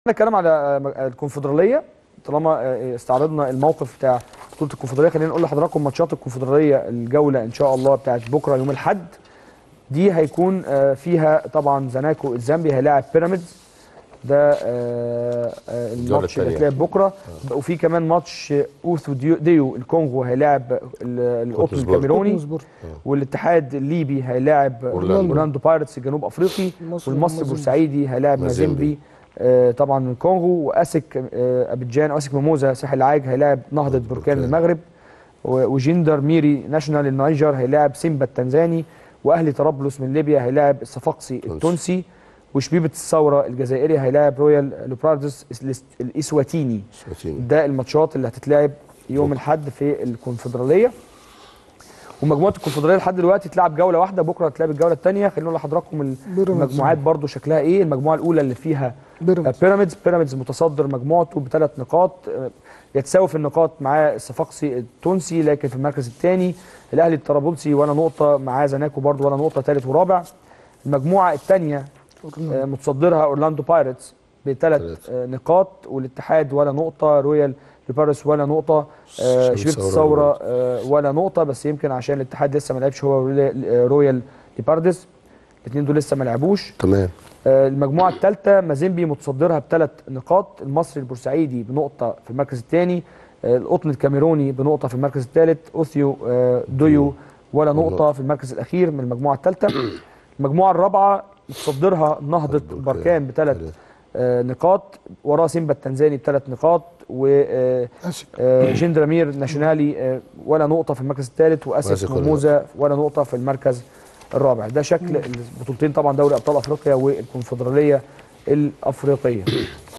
نتكلم على آه، الكونفدراليه طالما آه، استعرضنا الموقف بتاع بطوله الكونفدراليه خلينا نقول لحضراتكم ماتشات الكونفدراليه الجوله ان شاء الله بتاعت بكره يوم الاحد دي هيكون آه، فيها طبعا زناكو الزامبي هيلاعب بيراميدز ده آه، آه، الماتش اللي التانية. هيتلعب بكره وفي كمان ماتش اوثو ديو, ديو الكونغو هيلاعب ال- القطن قطن سبورت. الكاميروني سبورت. والاتحاد الليبي هيلاعب أورلاندو. اورلاندو بايرتس الجنوب افريقي مصر والمصري ومازيمبي. بورسعيدي هيلاعب مازيمبي. مازيمبي آه، طبعا من الكونغو واسك آه، ابيجان واسك ميموزا ساحل العاج هيلاعب نهضه بركان بركان. المغرب و- وجندر ميري ناشونال النيجر هيلاعب سيمبا التنزاني واهلي طرابلس من ليبيا هيلاعب الصفاقسي التونسي وشبيبه الثوره الجزائري هيلاعب رويال لوبراردس الإس- الاسواتيني سواتيني. ده الماتشات اللي هتتلعب يوم الاحد في الكونفدراليه ومجموعه الكونفدراليه لحد دلوقتي تلعب جوله واحده بكره هتلعب الجوله الثانيه خلينا نقول لحضراتكم ال- بيراميدز. المجموعات برضو شكلها ايه المجموعه الاولى اللي فيها بيراميدز بيراميدز بيراميدز متصدر مجموعته بثلاث نقاط آه، يتساوي في النقاط مع الصفاقسي التونسي لكن في المركز الثاني الاهلي الطرابلسي ولا نقطه معاه زناكو برضو ولا نقطه ثالث ورابع المجموعه الثانيه آه، متصدرها اورلاندو بايرتس بثلاث ثلاث. آه، نقاط والاتحاد ولا نقطه رويال لباريس ولا نقطه آه، شبيبة شبيبه الثورة الثوره آه، ولا نقطه بس يمكن عشان الاتحاد لسه ما لعبش هو رويال- رويال ليباردس الاثنين دول لسه ما لعبوش تمام آه، المجموعه الثالثه مازيمبي متصدرها بثلاث نقاط المصري البورسعيدي بنقطه في المركز الثاني القطن الكاميروني بنقطه في المركز الثالث اوثيو آه، دويو ولا نقطه في المركز الاخير من المجموعه الثالثه المجموعه الرابعه متصدرها نهضه بركان. بركان بثلاث ثلاث. آه، نقاط وراه سيمبا التنزاني بثلاث نقاط اسك وجندرامير ناشونالي آه، ولا نقطه في المركز الثالث واسك وأسك ولا موموزا ولا نقطه في المركز الرابع ده شكل البطولتين طبعا دوري ابطال افريقيا والكونفدراليه الافريقيه